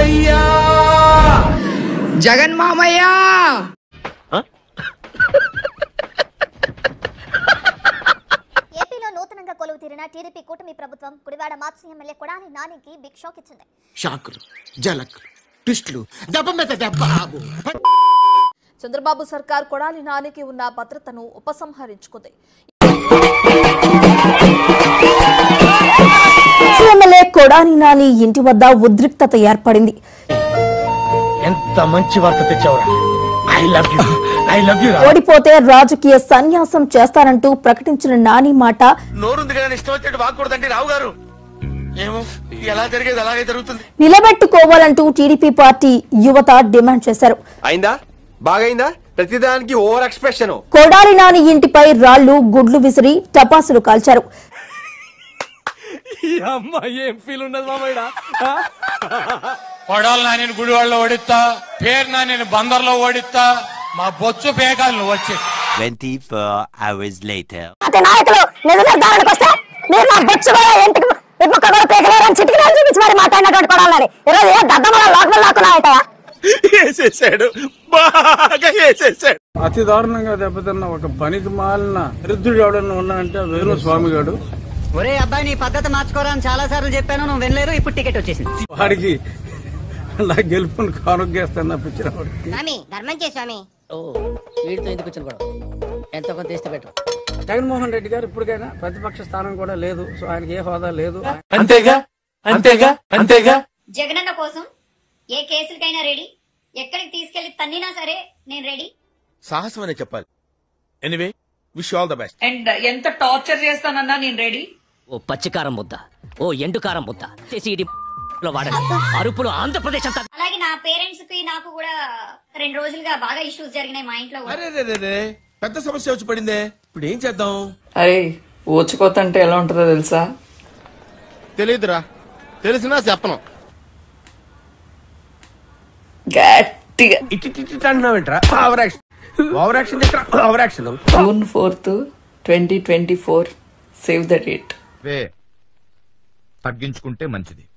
మామయ్య జగన్ మామయ్య ఏపీలో నూతనంగా కొలువు తీరిన టీడీపీ కూటమి ప్రభుత్వం గుడివాడ మాజీ ఎమ్మెల్యే కొడాలి నానికి బిగ్ షాక్ ఇచ్చింది షాకులు జలకులు ట్విస్టులు దెబ్బ మీద దెబ్బ ఆగు. చంద్రబాబు సర్కార్ కొడాలి నానికి ఉన్న భద్రతను ఉపసంహరించుకుంది ఎమ్మెల్యే కొడాలి నాని ఇంటి వద్ద ఉద్రిక్తత ఏర్పడింది ఎంత మంచి వార్త తెచ్చావురా I love you I love you ఓడిపోతే రాజకీయ సన్యాసం చేస్తానంటూ ప్రకటించిన నాని మాట నోరుంది కదా ఇష్టం వచ్చేట్టు వాక్కూడదండి రావు గారు ఏమో ఎలా జరిగేది అలాగే జరుగుతుంది నిలబెట్టుకోవాలంటూ టీడీపీ పార్టీ యువత డిమాండ్ చేశారు అయిందా బాగైందా ప్రతిదానికి ఓవర్ ఎక్స్ప్రెషన్ కొడాలి నాని ఇంటిపై రాళ్లు గుడ్లు విసిరి టపాసులు కాల్చారు కొడాలి నాని గుడివాడలో ఓడిస్తా పేరు నాని బందర్లో ఓడిస్తా మా బొచ్చు పేకాలు నువ్వు వచ్చి 24 hours later. అదే నాయకులు నిజ నిర్ధారణకు వస్తే మీరు నా బొచ్చు కూడా ఇంటికి విప్పక్క కూడా పీకలేరని చిటికి రాజు చూపించి మరి మాట్లాడినటువంటి కొడాలని ఈరోజు ఏ దద్దమల లోకం లాక్కున్నాయటయా వేసేసాడు బాగా వేసేసాడు అతి దారుణంగా దెబ్బతిన్న ఒక పనికి మాలిన వృద్ధుడు ఎవడన్నా ఉన్నాడంటే వేణు స్వామి గారు ఒరే అబ్బాయి నీ పద్ధతి మార్చుకోరా అని చాలా సార్లు చెప్పాను నువ్వు వినలేదు ఇప్పుడు టికెట్ వచ్చేసింది వాడికి నా గెలుపుని కానుగేస్తాను తప్పించిన వాడికి స్వామి ధర్మం చే స్వామి ఓ వీడితో ఎందుకు వచ్చిన గొడవ ఎంతో కొంత తీస్తే బెటర్ జగన్మోహన్ రెడ్డి గారు ఇప్పటికైనా ప్రతిపక్ష స్థానం కూడా లేదు సో ఆయనకి ఏ హోదా లేదు అంతేగా అంతేగా అంతేగా జగనన్న కోసం ఏ కేసులకైనా రెడీ ఎక్కడికి తీసుకెళ్లి తన్నినా సరే నేను రెడీ సాహసం అనే చెప్పాలి anyway wish all the best and ఎంత టార్చర్ చేస్తానన్నా నేను రెడీ ఓ పచ్చికారం ముద్ద ఓ ఎండుకారం ముద్ద చేసి లో వాడండి అరుపులు ఆంధ్రప్రదేశ్ అంతా అలాగే నా పేరెంట్స్ కి నాకు కూడా రెండు రోజులుగా బాగా ఇష్యూస్ జరిగినాయి మా ఇంట్లో కూడా. అరే రే రే రే పెద్ద సమస్య వచ్చి పడిందే ఇప్పుడు ఏం చేద్దాం అరే ఊచుకోత అంటే ఎలా ఉంటుందో తెలుసా తెలియదురా తెలిసినా చెప్పను గట్టిగా ఇటు ఇటు అంటున్నావేంట్రా over action over action over action June fourth twenty twenty four save the date తగ్గించుకుంటే మంచిది